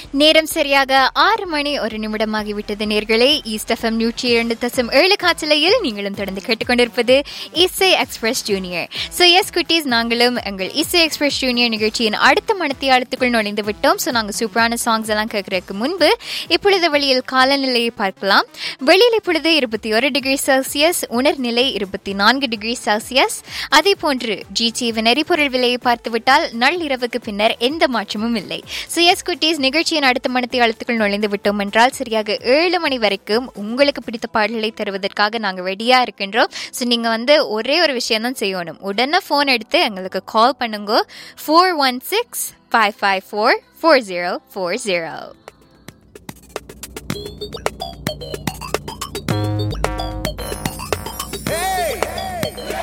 நேரம் சரியாக ஆறு மணி ஒரு நிமிடமாகிவிட்டது நேர்களே ஈஸ்ட் எஃப்எம் நூற்றி இரண்டு தசம் ஏழு காற்றலையில் நீங்களும் தொடர்ந்து கேட்டுக்கொண்டிருப்பது இசை எக்ஸ்பிரஸ் ஜூனியர் ஸோ எஸ் குட்டீஸ் நாங்களும் எங்கள் இசை எக்ஸ்பிரஸ் ஜூனியர் நிகழ்ச்சியின் அடுத்த மனத்தியாளத்துக்குள் நுழைந்து விட்டோம் ஸோ நாங்கள் சூப்பரான சாங்ஸ் எல்லாம் கேட்கறதுக்கு முன்பு இப்பொழுது வெளியில் காலநிலையை பார்க்கலாம் வெளியில் இப்பொழுது இருபத்தி ஒரு டிகிரி செல்சியஸ் உணர்நிலை இருபத்தி நான்கு டிகிரி செல்சியஸ் அதே போன்று ஜிடிவின் எரிபொருள் விலையை பார்த்துவிட்டால் நள்ளிரவுக்கு பின்னர் எந்த மாற்றமும் இல்லை ஸோ எஸ் குட்டீஸ் நிகழ்ச்சியின் அடுத்த மனத்தை அழுத்துக்குள் நுழைந்து விட்டோம் என்றால் சரியாக ஏழு மணி வரைக்கும் உங்களுக்கு பிடித்த பாடல்களை தருவதற்காக நாங்கள் ரெடியா இருக்கின்றோம் ஸோ நீங்க வந்து ஒரே ஒரு விஷயம் தான் செய்யணும் உடனே ஃபோன் எடுத்து எங்களுக்கு கால் பண்ணுங்க four one six five five four four zero four zero